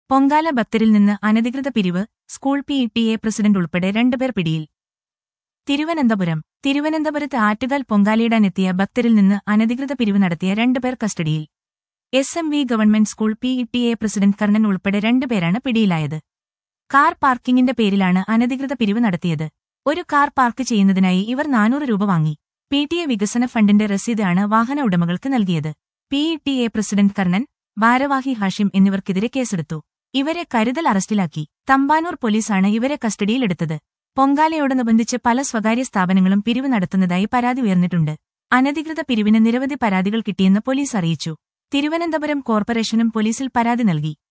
പൊങ്കാല ഭക്തരിൽ നിന്ന് അനധികൃത പിരിവ് school P T A president ഉൾപ്പെടെ രണ്ടുപേർ പിടിയിൽ തിരുവനന്തപുരം തിരുവനന്തപുരത്ത് ആറ്റുകാൽ പൊങ്കാലയിടാനെത്തിയ ഭക്തരിൽ നിന്ന് അനധികൃത പിരിവ് നടത്തിയ രണ്ടുപേർ കസ്റ്റഡിയിൽ S M V government school P T A president Karnan ഉൾപ്പെടെ രണ്ടുപേരാണ് പിടിയിലായത് കാർ പാർക്കിംഗിന്റെ പേരിലാണ് അനധികൃത പിരിവ് നടത്തിയത് ഒരു കാർ പാർക്ക് ചെയ്യുന്നതിനായി ഇവർ നാനൂറ് രൂപ വാങ്ങി പി ടി എ വികസന ഫണ്ടിന്റെ രസീതാണ് വാഹന ഉടമകൾക്ക് നൽകിയത് P T A president Karnan ഭാരവാഹി ഹാഷിം എന്നിവർക്കെതിരെ കേസെടുത്തു ഇവരെ കരുതൽ അറസ്റ്റിലാക്കി തമ്പാനൂർ പോലീസാണ് ഇവരെ കസ്റ്റഡിയിലെടുത്തത് പൊങ്കാലയോടനുബന്ധിച്ച് പല സ്വകാര്യ സ്ഥാപനങ്ങളും പിരിവ് നടത്തുന്നതായി പരാതി ഉയർന്നിട്ടുണ്ട് അനധികൃത പിരിവിന് നിരവധി പരാതികൾ കിട്ടിയെന്ന് പോലീസ് അറിയിച്ചു തിരുവനന്തപുരം കോർപ്പറേഷനും പോലീസിൽ പരാതി നൽകി